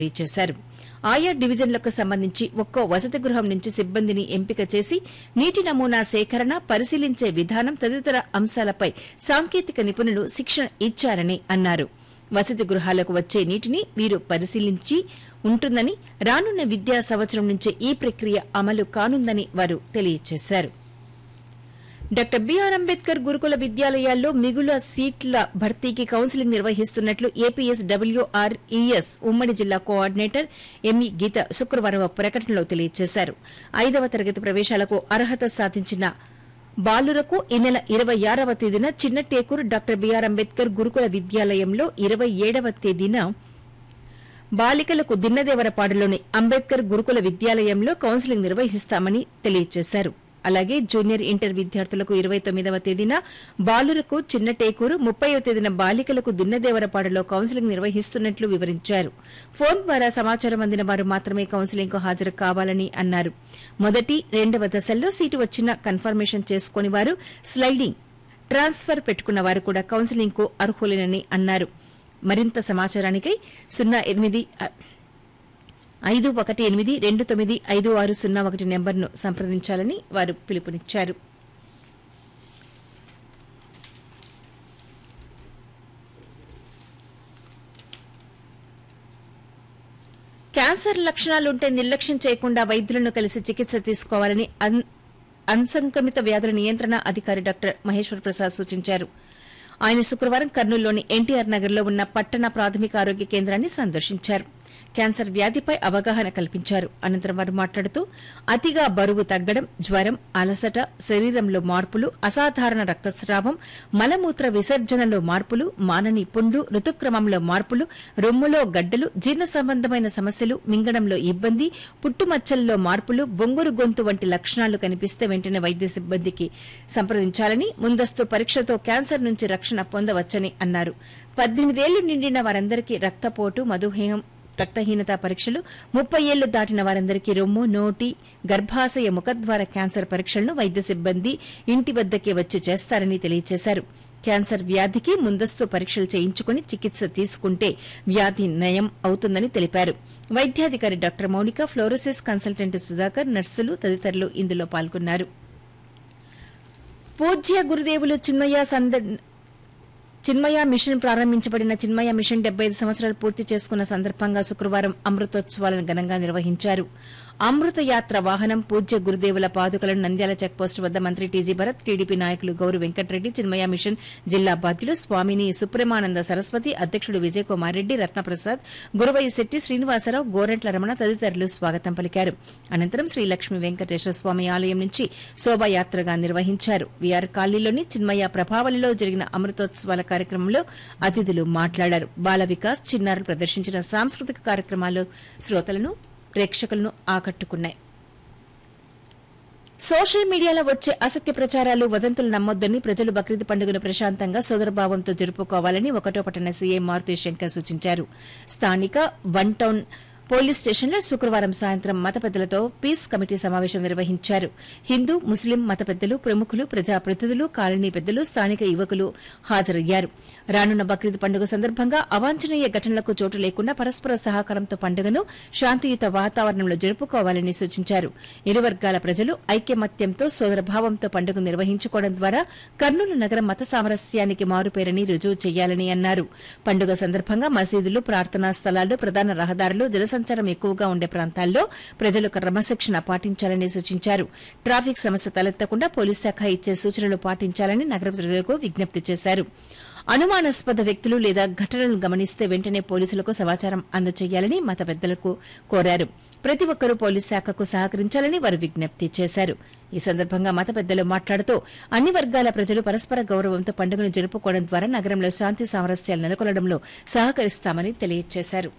చేశారు ఆయా డివిజన్లకు సంబంధించి ఒక్కో వసతి గృహం నుంచి సిబ్బందిని ఎంపిక చేసి నీటి నమూనా సేకరణ పరిశీలించే విధానం తదితర అంశాలపై సాంకేతిక నిపుణులు శిక్షణ ఇచ్చారని అన్నారు వసతి గృహాలకు వచ్చే నీటిని వీరు పరిశీలించి ఉంటుందని రానున్న విద్యా సంవత్సరం నుంచే ఈ ప్రక్రియ అమలు కానుందని వారు తెలియజేశారు డాక్టర్ బిఆర్ అంబేద్కర్ గురుకుల విద్యాలయాల్లో మిగుల సీట్ల భర్తీకి కౌన్సిలింగ్ నిర్వహిస్తున్నట్లు ఏపీఎస్ డబ్ల్యూఆర్ఈఎస్ ఉమ్మడి జిల్లా కోఆర్డినేటర్ ఎంఈ గీత శుక్రవారం ఒక ప్రకటనలో తెలియజేశారు ఐదవ తరగతి ప్రవేశాలకు అర్హత సాధించిన బాలురకు ఈ నెల ఇరవై ఆరవ తేదీన చిన్నటేకూరు డాక్టర్ బిఆర్ అంబేద్కర్ గురుకుల విద్యాలయంలో ఇరవై ఏడవ తేదీన బాలికలకు దిన్నదేవరపాడులోని అంబేద్కర్ గురుకుల విద్యాలయంలో కౌన్సిలింగ్ నిర్వహిస్తామని తెలియజేశారు అలాగే జూనియర్ ఇంటర్ విద్యార్థులకు ఇరవై తొమ్మిదవ తేదీన బాలురకు చిన్నటేకూరు ముప్పైవ తేదీన బాలికలకు దిన్నదేవరపాడులో కౌన్సిలింగ్ నిర్వహిస్తున్నట్లు వివరించారు ఫోన్ ద్వారా సమాచారం అందిన వారు మాత్రమే కౌన్సిలింగ్ కు హాజరు కావాలని అన్నారు మొదటి రెండవ దశల్లో సీటు వచ్చిన కన్ఫర్మేషన్ చేసుకుని వారు స్లైడింగ్ ట్రాన్స్ఫర్ పెట్టుకున్న వారు కూడా కౌన్సిలింగ్ కు అర్హులేనని అన్నారు మరింత సమాచారానికై సున్నా ఎనిమిది ఐదు ఒకటి ఎనిమిది రెండు తొమ్మిది ఐదు ఆరు సున్నా ఒకటి నెంబర్ను సంప్రదించాలని వారు పిలుపునిచ్చారు క్యాన్సర్ లక్షణాలుంటే నిర్లక్ష్యం చేయకుండా వైద్యులను కలిసి చికిత్స తీసుకోవాలని అన్- అసంక్రమిత వ్యాధుల నియంత్రణ అధికారి డాక్టర్ మహేశ్వర్ ప్రసాద్ సూచించారు ఆయన శుక్రవారం కర్నూలులోని ఎన్టీఆర్ నగర్లో ఉన్న పట్టణ ప్రాథమిక ఆరోగ్య కేంద్రాన్ని సందర్శించారు క్యాన్సర్ వ్యాధిపై అవగాహన కల్పించారు అనంతరం వారు మాట్లాడుతూ అతిగా బరువు తగ్గడం జ్వరం అలసట శరీరంలో మార్పులు అసాధారణ రక్తస్రావం మలమూత్ర విసర్జనలో మార్పులు మానని పుండ్లు ఋతుక్రమంలో మార్పులు రొమ్ములో గడ్డలు జీర్ణ సంబంధమైన సమస్యలు మింగడంలో ఇబ్బంది పుట్టుమచ్చల్లో మార్పులు బొంగురు గొంతు వంటి లక్షణాలు కనిపిస్తే వెంటనే వైద్య సిబ్బందికి సంప్రదించాలని ముందస్తు పరీక్షతో క్యాన్సర్ నుంచి రక్షణ పొందవచ్చని అన్నారు పద్దెనిమిదేళ్లు నిండిన వారందరికీ రక్తపోటు మధుమేహం రక్తహీనత పరీక్షలు ముప్పై ఏళ్లు దాటిన వారందరికీ రొమ్ము నోటి గర్భాశయ ముఖద్వార క్యాన్సర్ పరీక్షలను వైద్య సిబ్బంది ఇంటి వద్దకే వచ్చి చేస్తారని తెలియజేశారు క్యాన్సర్ వ్యాధికి ముందస్తు పరీక్షలు చేయించుకుని చికిత్స తీసుకుంటే వ్యాధి నయం అవుతుందని తెలిపారు వైద్యాధికారి doctor Mounika fluorosis consultant Sudhakar నర్సులు తదితరులు ఇందులో పాల్గొన్నారు పూజ్య గురుదేవులు చిన్మయ సంద చిన్మయ మిషన్ ప్రారంభించబడిన చిన్మయ మిషన్ డెబ్బై ఐదు సంవత్సరాలు పూర్తి చేసుకున్న సందర్భంగా శుక్రవారం అమృతోత్సవాలను ఘనంగా నిర్వహించారు అమృత యాత్ర వాహనం పూజ్య గురుదేవుల పాదుకలను నంద్యాల చెక్పోస్ట్ వద్ద మంత్రి టీజీ భరత్ టీడీపీ నాయకులు గౌరు వెంకటరెడ్డి చిన్మయ మిషన్ జిల్లా బాధ్యులు స్వామిని సుప్రమానంద సరస్వతి అధ్యక్షుడు విజయ్ కుమార్ రెడ్డి రత్నప్రసాద్ గురువయ్య శెట్టి శ్రీనివాసరావు గోరెంట్ల రమణ తదితరులు స్వాగతం పలికారు అనంతరం శ్రీ లక్ష్మీ వెంకటేశ్వర స్వామి ఆలయం నుంచి శోభాయాత్రగా నిర్వహించారు వీఆర్ కాలనీలోని చిన్మయ ప్రభావలిలో జరిగిన అమృతోత్సవాల కార్యక్రమంలో అతిథులు మాట్లాడారు బాల వికాస్ చిన్నారులు ప్రదర్శించిన సాంస్కృతిక కార్యక్రమాలు శ్రోతలను ప్రేక్షకులను ఆకట్టుకున్నాయి సోషల్ మీడియాలో వచ్చే అసత్య ప్రచారాలు వదంతులు నమ్మొద్దని ప్రజలు బక్రీద్ పండుగను ప్రశాంతంగా సోదరభావంతో జరుపుకోవాలని ఒకటో పట్టణ సీఐ మారుతి శంకర్ సూచించారు స్థానిక వన్ టౌన్ పోలీస్ స్టేషన్లో శుక్రవారం సాయంత్రం మత పెద్దలతో పీస్ కమిటీ సమావేశం నిర్వహించారు హిందూ ముస్లిం మత పెద్దలు ప్రముఖులు ప్రజాప్రతినిధులు కాలనీ పెద్దలు స్థానిక యువకులు హాజరయ్యారు రానున్న బక్రీద్ పండుగ సందర్భంగా అవాంఛనీయ ఘటనలకు చోటు లేకుండా పరస్పర సహకారంతో పండుగను శాంతియుత వాతావరణంలో జరుపుకోవాలని సూచించారు ఇరు వర్గాల ప్రజలు ఐక్యమత్యంతో సోదరభావంతో పండుగ నిర్వహించుకోవడం ద్వారా కర్నూలు నగరం మత సామరస్యానికి మారుపేరని రుజువు చేయాలని అన్నారు పండుగ సందర్భంగా మసీదులు ప్రార్థనా స్థలాలు ప్రధాన రహదారులు జనసంచారం ఎక్కువగా ఉండే ప్రాంతాల్లో ప్రజలు క్రమశిక్షణ పాటించాలని సూచించారు ట్రాఫిక్ సమస్య తలెత్తకుండా పోలీస్ శాఖ ఇచ్చే సూచనలు పాటించాలని నగర ప్రజలకు విజ్ఞప్తి చేశారు అనుమానాస్పద వ్యక్తులు లేదా ఘటనలను గమనిస్తే వెంటనే పోలీసులకు సమాచారం అందజేయాలని మత పెద్దలకు కోరారు ప్రతి ఒక్కరూ పోలీస్ శాఖకు సహకరించాలని వారు విజ్ఞప్తి చేశారు ఈ సందర్భంగా మత పెద్దలు మాట్లాడుతూ అన్ని వర్గాల ప్రజలు పరస్పర గౌరవంతో పండుగను జరుపుకోవడం ద్వారా నగరంలో శాంతి సామరస్యాలు నెలకొల్పడంలో సహకరిస్తామని తెలియజేశారు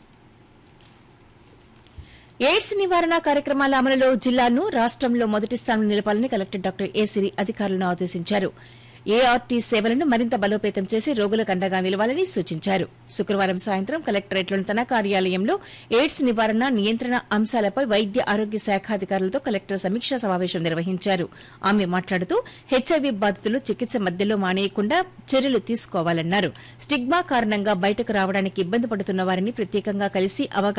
ఎయిడ్స్ నివారణ కార్యక్రమాల అమలులో జిల్లాను రాష్ట్రంలో మొదటి స్థానంలో నిలపాలని కలెక్టర్ డాక్టర్ ఏ సిరి అధికారులను ఆదేశించారు ఏఆర్టీ సేవలను మరింత బలోపేతం చేసి రోగులకు అండగా నిలవాలని సూచించారు శుక్రవారం సాయంత్రం కలెక్టరేట్లోని తన కార్యాలయంలో ఎయిడ్స్ నివారణ నియంత్రణ అంశాలపై వైద్య ఆరోగ్య శాఖాధికారులతో కలెక్టర్ సమీక్షా సమావేశం నిర్వహించారు ఆమె మాట్లాడుతూ హెచ్ఐవీ బాధితులు చికిత్స మధ్యలో మానేయకుండా చర్యలు తీసుకోవాలన్నారు స్టిగ్మా కారణంగా బయటకు రావడానికి ఇబ్బంది పడుతున్న వారిని ప్రత్యేకంగా కలిసి అవగాహన